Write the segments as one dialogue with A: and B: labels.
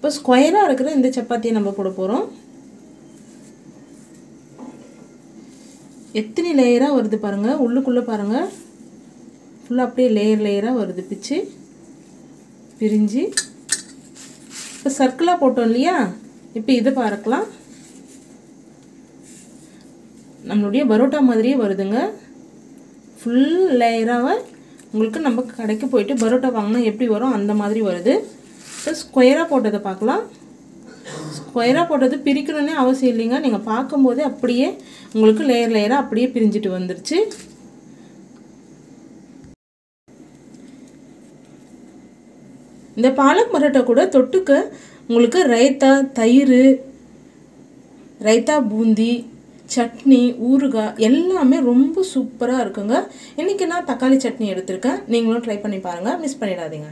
A: இப்போ ஸ்கொயராக இருக்கிற இந்த சப்பாத்தியை நம்ம போட போகிறோம் எத்தனை லேயராக வருது பாருங்கள் உள்ளுக்குள்ளே பாருங்கள் ஃபுல்லாக அப்படியே லேயர் லேயராக வருது பிச்சு பிரிஞ்சு இப்போ சர்க்கிளாக போட்டோம் இல்லையா இப்போ இதை பார்க்கலாம் நம்மளுடைய பரோட்டா மாதிரியே வருதுங்க ஃபுல் லேயராக உங்களுக்கு நம்ம கடைக்கு போயிட்டு பரோட்டா வாங்கினா எப்படி வரும் அந்த மாதிரி வருது இப்போ ஸ்கொயராக போட்டதை பார்க்கலாம் ஸ்கொயராக போட்டது பிரிக்கணுன்னே அவசியம் இல்லைங்க நீங்கள் பார்க்கும்போதே அப்படியே உங்களுக்கு லேயர் லேயராக அப்படியே பிரிஞ்சுட்டு வந்துருச்சு இந்த பாலக் மரட்டை கூட தொட்டுக்க உங்களுக்கு ரைத்தா தயிர் ரைத்தா பூந்தி சட்னி ஊறுகாய் எல்லாமே ரொம்ப சூப்பராக இருக்குங்க இன்றைக்கி நான் தக்காளி சட்னி எடுத்திருக்கேன் நீங்களும் ட்ரை பண்ணி பாருங்கள் மிஸ் பண்ணிடாதீங்க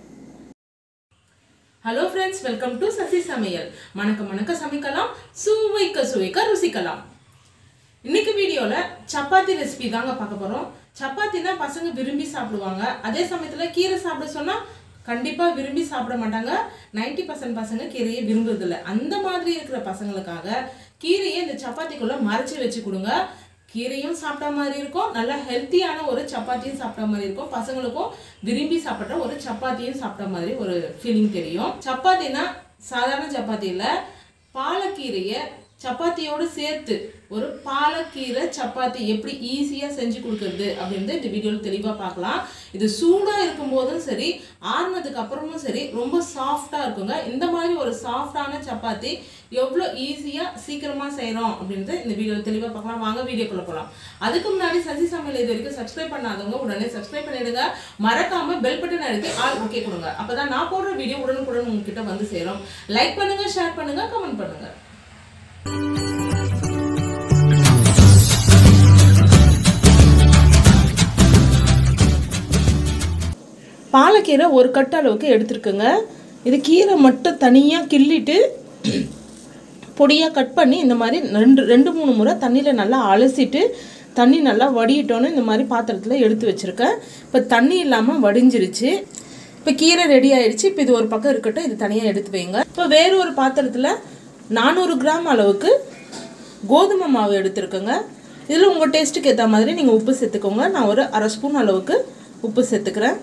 A: hello friends welcome to Sasi சமையல் மணக்க மணக்க சமைக்கலாம் சுவைக்க சுவைக்க ருசிக்கலாம் இன்னைக்கு வீடியோவில் சப்பாத்தி ரெசிபி தாங்க பார்க்க போகிறோம் சப்பாத்தினா பசங்க விரும்பி சாப்பிடுவாங்க அதே சமயத்தில் கீரை சாப்பிட சொன்னால் கண்டிப்பாக விரும்பி சாப்பிட மாட்டாங்க நைன்டி பர்சன்ட் பசங்க கீரையை விரும்புறதில்ல அந்த மாதிரி இருக்கிற பசங்களுக்காக கீரையை இந்த சப்பாத்திக்குள்ளே மறைச்சி வச்சு கொடுங்க கீரையும் சாப்பிட்ட மாதிரி இருக்கும் நல்ல ஹெல்த்தியான ஒரு சப்பாத்தியும் சாப்பிட்ட மாதிரி இருக்கும் பசங்களுக்கும் விரும்பி சாப்பிட்ற ஒரு சப்பாத்தியும் சாப்பிட்ட மாதிரி ஒரு ஃபீலிங் தெரியும் சப்பாத்தினா சாதாரண சப்பாத்தி இல்லை பாலக்கீரையை சப்பாத்தியோடு சேர்த்து ஒரு பாலக்கீரை சப்பாத்தி எப்படி ஈஸியாக செஞ்சு கொடுக்கறது அப்படின்றத இந்த வீடியோவில் தெளிவாக பார்க்கலாம் இது சூடாக இருக்கும்போதும் சரி ஆறுனதுக்கு அப்புறமும் சரி ரொம்ப சாஃப்டாக இருக்குங்க இந்த மாதிரி ஒரு சாஃப்டான சப்பாத்தி எவ்வளோ ஈஸியாக சீக்கிரமாக செய்கிறோம் அப்படின்றத இந்த வீடியோவில் தெளிவாக பார்க்கலாம் வாங்க வீடியோக்குள்ளே போகலாம் அதுக்கு முன்னாடி சசி சமையல் இது வரைக்கும் சப்ஸ்கிரைப் பண்ணாதவங்க உடனே சப்ஸ்கிரைப் பண்ணிடுங்க மறக்காம பெல் பட்டன் அழுத்தி ஆல் ஓகே கொடுங்க அப்பதான் நான் போடுற வீடியோ உடனுக்குடன் உங்ககிட்ட வந்து சேரும் லைக் பண்ணுங்க ஷேர் பண்ணுங்க கமெண்ட் பண்ணுங்க பாலக்கீரை ஒரு கட்டு அளவுக்கு எடுத்துருக்குங்க இது கீரை மட்டும் தனியாக கிள்ளிட்டு பொடியாக கட் பண்ணி இந்த மாதிரி ரெண்டு ரெண்டு மூணு முறை தண்ணியில் நல்லா அலசிட்டு தண்ணி நல்லா வடியிட்டோன்னு இந்த மாதிரி பாத்திரத்தில் எடுத்து வச்சுருக்கேன் இப்போ தண்ணி இல்லாமல் வடிஞ்சிருச்சு இப்போ கீரை ரெடி ஆயிடுச்சு இப்போ இது ஒரு பக்கம் இருக்கட்டும் இது தனியாக எடுத்து வைங்க இப்போ வேறு ஒரு பாத்திரத்தில் நானூறு கிராம் அளவுக்கு கோதுமை மாவு எடுத்துருக்கேங்க இதில் உங்கள் டேஸ்ட்டுக்கு ஏற்ற மாதிரி நீங்கள் உப்பு சேர்த்துக்கோங்க நான் ஒரு அரை ஸ்பூன் அளவுக்கு உப்பு சேர்த்துக்கிறேன்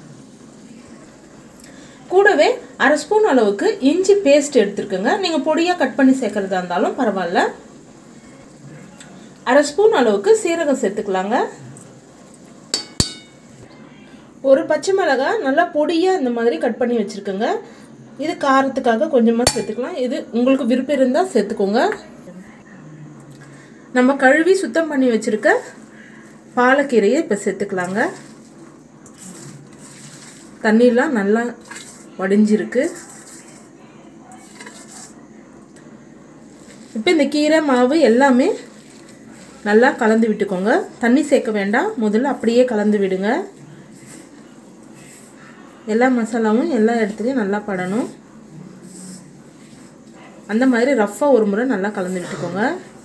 A: கூடவே அரை ஸ்பூன் அளவுக்கு இஞ்சி பேஸ்ட் எடுத்துருக்குங்க நீங்கள் பொடியாக கட் பண்ணி சேர்க்குறதா இருந்தாலும் பரவாயில்ல அரை ஸ்பூன் அளவுக்கு சீரகம் சேர்த்துக்கலாங்க ஒரு பச்சை மிளகாய் நல்லா பொடியாக இந்த மாதிரி கட் பண்ணி வச்சுருக்குங்க இது காரத்துக்காக கொஞ்சமாக சேர்த்துக்கலாம் இது உங்களுக்கு விருப்பம் இருந்தால் சேர்த்துக்கோங்க நம்ம கழுவி சுத்தம் பண்ணி வச்சுருக்க பாலக்கீரையை இப்போ சேர்த்துக்கலாங்க தண்ணிலாம் நல்லா வடிஞ்சிருக்கு இப்போ இந்த கீரை மாவு எல்லாமே நல்லா கலந்து விட்டுக்கோங்க தண்ணி சேர்க்க வேண்டாம் முதல்ல அப்படியே கலந்து விடுங்க எல்லா மசாலாவும் எல்லா இடத்துலையும் நல்லா படணும் அந்த மாதிரி ரஃப்பாக ஒரு முறை நல்லா கலந்து விட்டுக்கோங்க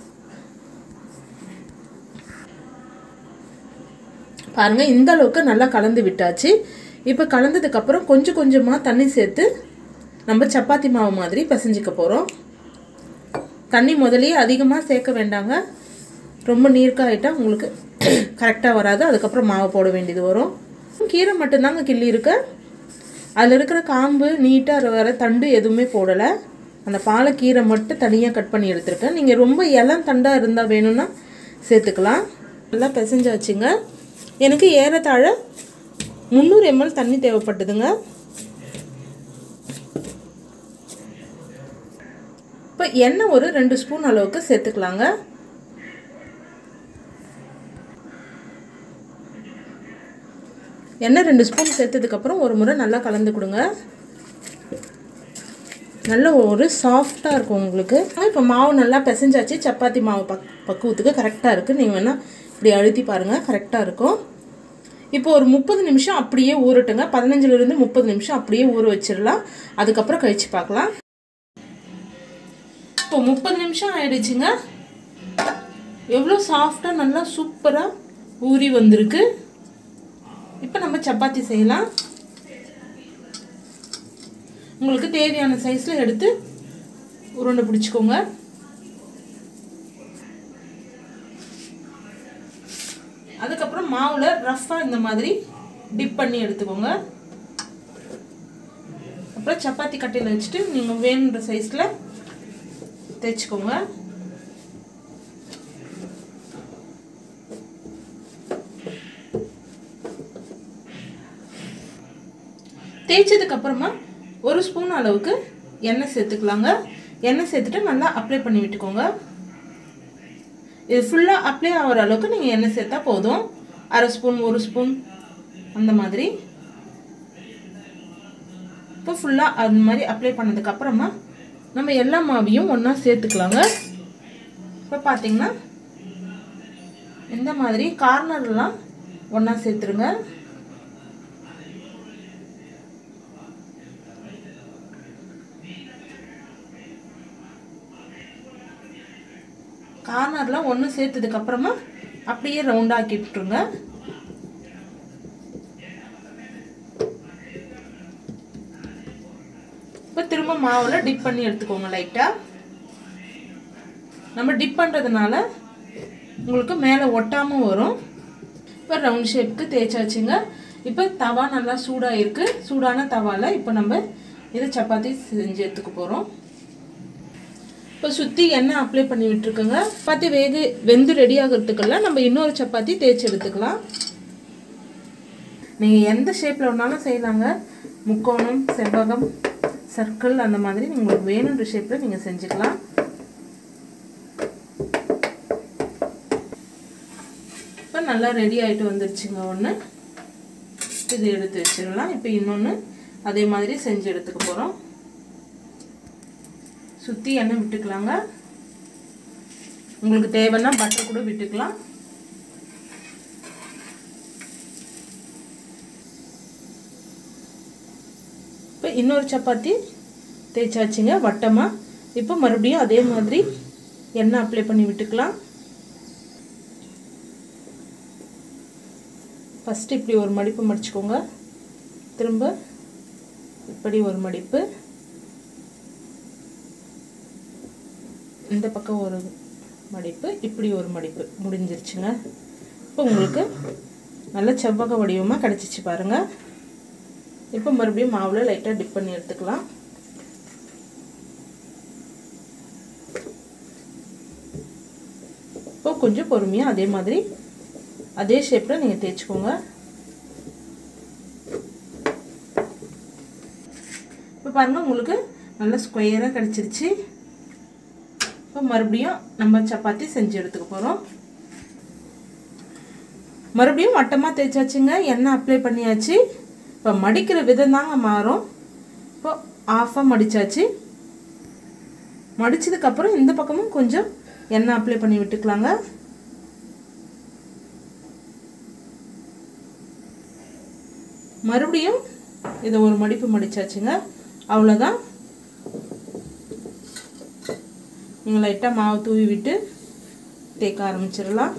A: பாருங்கள் இந்த அளவுக்கு நல்லா கலந்து விட்டாச்சு இப்போ கலந்ததுக்கப்புறம் கொஞ்சம் கொஞ்சமாக தண்ணி சேர்த்து நம்ம சப்பாத்தி மாவு மாதிரி பிசைஞ்சிக்க போகிறோம் தண்ணி முதலியே அதிகமாக சேர்க்க வேண்டாங்க ரொம்ப நீர்க்காயிட்டால் உங்களுக்கு கரெக்டாக வராது அதுக்கப்புறம் மாவு போட வேண்டியது வரும் கீரை மட்டும்தாங்க கிள்ளி இருக்கு அதில் இருக்கிற காம்பு நீட்டாக வர தண்டு எதுவுமே போடலை அந்த பாலக்கீரை மட்டும் தனியாக கட் பண்ணி எடுத்துருக்கேன் நீங்கள் ரொம்ப இளம் தண்டாக இருந்தால் வேணும்னா சேர்த்துக்கலாம் நல்லா பிசைஞ்சாச்சுங்க எனக்கு ஏறத்தாழ முந்நூறு எம்எல் தண்ணி தேவைப்பட்டதுங்க இப்போ எண்ணெய் ஒரு ரெண்டு ஸ்பூன் அளவுக்கு சேர்த்துக்கலாங்க எண்ணெய் ரெண்டு ஸ்பூன் சேர்த்ததுக்கப்புறம் ஒரு முறை நல்லா கலந்து கொடுங்க நல்ல ஒரு சாஃப்டாக இருக்கும் உங்களுக்கு இப்போ மாவு நல்லா பிசைஞ்சாச்சு சப்பாத்தி மாவு பக் பக்குவத்துக்கு கரெக்டாக இருக்குது நீங்கள் வேணால் இப்படி அழுத்தி பாருங்கள் கரெக்டாக இருக்கும் இப்போ ஒரு முப்பது நிமிஷம் அப்படியே ஊறட்டுங்க பதினஞ்சுலேருந்து முப்பது நிமிஷம் அப்படியே ஊற வச்சிடலாம் அதுக்கப்புறம் கழித்து பார்க்கலாம் இப்போ முப்பது நிமிஷம் ஆயிடுச்சுங்க எவ்வளோ சாஃப்டாக நல்லா சூப்பராக ஊறி வந்திருக்கு இப்போ நம்ம சப்பாத்தி செய்யலாம் உங்களுக்கு தேவையான சைஸில் எடுத்து உருண்டை பிடிச்சிக்கோங்க அதுக்கப்புறம் மாவில் ரஃப்பாக இந்த மாதிரி டிப் பண்ணி எடுத்துக்கோங்க அப்புறம் சப்பாத்தி கட்டையில் வச்சுட்டு நீங்கள் வேணுன்ற சைஸில் தேய்ச்சிக்கோங்க தேய்ச்சதுக்கு அப்புறமா ஒரு ஸ்பூன் அளவுக்கு எண்ணெய் சேர்த்துக்கலாங்க எண்ணெய் சேர்த்துட்டு நல்லா அப்ளை பண்ணி விட்டுக்கோங்க இது ஃபுல்லாக அப்ளை ஆகிற அளவுக்கு நீங்கள் எண்ணெய் சேர்த்தா போதும் அரை ஸ்பூன் ஒரு ஸ்பூன் அந்த மாதிரி இப்போ ஃபுல்லாக அந்த மாதிரி அப்ளை பண்ணதுக்கு அப்புறமா நம்ம எல்லா மாவையும் ஒன்றா சேர்த்துக்கலாங்க இப்போ பார்த்தீங்கன்னா இந்த மாதிரி கார்னர்லாம் ஒன்றா சேர்த்துருங்க கார்னர்லாம் ஒன்று சேர்த்ததுக்கு அப்புறமா அப்படியே ரவுண்டாக்கி விட்டுருங்க இப்போ திரும்ப மாவில் டிப் பண்ணி எடுத்துக்கோங்க லைட்டாக நம்ம டிப் பண்ணுறதுனால உங்களுக்கு மேலே ஒட்டாமல் வரும் இப்போ ரவுண்ட் ஷேப்புக்கு தேய்ச்சாச்சுங்க இப்போ தவா நல்லா சூடாக இருக்குது சூடான தவாவில் இப்போ நம்ம இதை சப்பாத்தி செஞ்சு எடுத்துக்க போகிறோம் இப்போ சுற்றி எண்ணெய் அப்ளை பண்ணி விட்டுருக்குங்க சப்பாத்தி வேக வெந்து ரெடி ஆகிறதுக்கெல்லாம் நம்ம இன்னொரு சப்பாத்தி தேய்ச்சி எடுத்துக்கலாம் நீங்கள் எந்த ஷேப்பில் வேணாலும் செய்யலாங்க முக்கோணம் செவ்வகம் சர்க்கிள் அந்த மாதிரி உங்களுக்கு வேணுன்ற ஷேப்பில் நீங்கள் செஞ்சுக்கலாம் இப்போ நல்லா ரெடி ஆகிட்டு வந்துருச்சுங்க ஒன்று இது எடுத்து வச்சிடலாம் இப்போ இன்னொன்று அதே மாதிரி செஞ்சு எடுத்துக்க போகிறோம் சுற்றி எண்ணெய் விட்டுக்கலாங்க உங்களுக்கு தேவைன்னா பட்டர் கூட விட்டுக்கலாம் இப்போ இன்னொரு சப்பாத்தி தேய்ச்சாச்சுங்க வட்டமாக இப்போ மறுபடியும் அதே மாதிரி எண்ணெய் அப்ளை பண்ணி விட்டுக்கலாம் ஃபஸ்ட்டு இப்படி ஒரு மடிப்பு மடிச்சுக்கோங்க திரும்ப இப்படி ஒரு மடிப்பு இந்த பக்கம் ஒரு மடிப்பு இப்படி ஒரு மடிப்பு முடிஞ்சிருச்சுங்க இப்போ உங்களுக்கு நல்ல செவ்வக வடிவமாக கிடச்சிச்சு பாருங்கள் இப்போ மறுபடியும் மாவில் லைட்டாக டிப் பண்ணி எடுத்துக்கலாம் இப்போ கொஞ்சம் பொறுமையாக அதே மாதிரி அதே ஷேப்பில் நீங்கள் தேய்ச்சிக்கோங்க இப்போ பாருங்கள் உங்களுக்கு நல்ல ஸ்கொயராக கிடச்சிருச்சு இப்போ மறுபடியும் நம்ம சப்பாத்தி செஞ்சு எடுத்துக்க போகிறோம் மறுபடியும் வட்டமாக தேய்ச்சாச்சுங்க எண்ணெய் அப்ளை பண்ணியாச்சு இப்போ மடிக்கிற விதம் தாங்க மாறும் இப்போ ஆஃபாக மடித்தாச்சு மடித்ததுக்கப்புறம் இந்த பக்கமும் கொஞ்சம் எண்ணெய் அப்ளை பண்ணி விட்டுக்கலாங்க மறுபடியும் இதை ஒரு மடிப்பு மடித்தாச்சுங்க அவ்வளோதான் நீங்கள் லைட்டாக மாவு தூவி விட்டு தேய்க்க ஆரம்பிச்சிடலாம்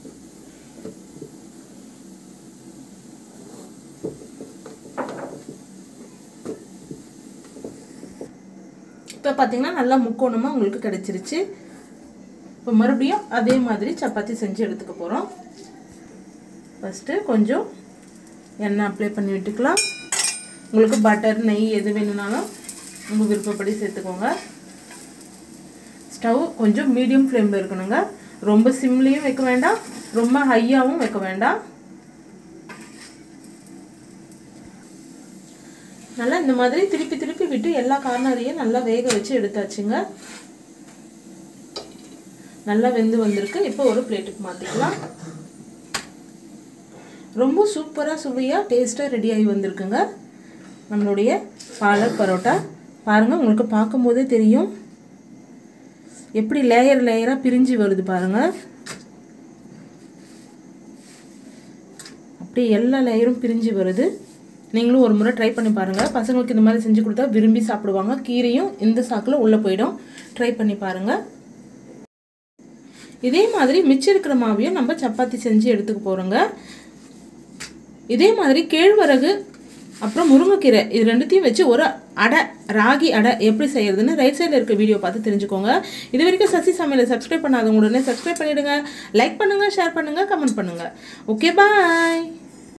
A: இப்போ பார்த்தீங்கன்னா நல்லா முக்கோணமாக உங்களுக்கு கிடச்சிருச்சு இப்போ மறுபடியும் அதே மாதிரி சப்பாத்தி செஞ்சு எடுத்துக்க போகிறோம் ஃபஸ்ட்டு கொஞ்சம் எண்ணெய் அப்ளை பண்ணி விட்டுக்கலாம் உங்களுக்கு பட்டர் நெய் எது வேணும்னாலும் உங்கள் விருப்பப்படி சேர்த்துக்கோங்க ஸ்டவ் கொஞ்சம் மீடியம் ஃப்ளேமில் இருக்கணுங்க ரொம்ப சிம்லேயும் வைக்க வேண்டாம் ரொம்ப ஹையாகவும் வைக்க வேண்டாம் நல்லா இந்த மாதிரி திருப்பி திருப்பி விட்டு எல்லா கார்னரையும் நல்லா வேக வச்சு எடுத்தாச்சுங்க நல்லா வெந்து வந்திருக்கு இப்போ ஒரு பிளேட்டுக்கு மாற்றிக்கலாம் ரொம்ப சூப்பராக சுவையாக டேஸ்ட்டாக ரெடி ஆகி வந்திருக்குங்க நம்மளுடைய பாலக் பரோட்டா பாருங்கள் உங்களுக்கு பார்க்கும்போதே தெரியும் எப்படி லேயர் லேயராக பிரிஞ்சு வருது பாருங்கள் அப்படியே எல்லா லேயரும் பிரிஞ்சு வருது நீங்களும் ஒரு முறை ட்ரை பண்ணி பாருங்கள் பசங்களுக்கு இந்த மாதிரி செஞ்சு கொடுத்தா விரும்பி சாப்பிடுவாங்க கீரையும் இந்த சாக்கில் உள்ளே போயிடும் ட்ரை பண்ணி பாருங்கள் இதே மாதிரி மிச்சம் இருக்கிற மாவையும் நம்ம சப்பாத்தி செஞ்சு எடுத்துக்க போகிறோங்க இதே மாதிரி கேழ்வரகு அப்புறம் முருங்கைக்கீரை இது ரெண்டுத்தையும் வச்சு ஒரு அடை ராகி அடை எப்படி செய்யறதுன்னு ரைட் சைடில் இருக்க வீடியோ பார்த்து தெரிஞ்சுக்கோங்க இது வரைக்கும் சசி சமையலை சப்ஸ்கிரைப் பண்ணாதவங்க உடனே சப்ஸ்கிரைப் பண்ணிடுங்க லைக் பண்ணுங்கள் ஷேர் பண்ணுங்கள் கமெண்ட் பண்ணுங்கள் ஓகே பாய்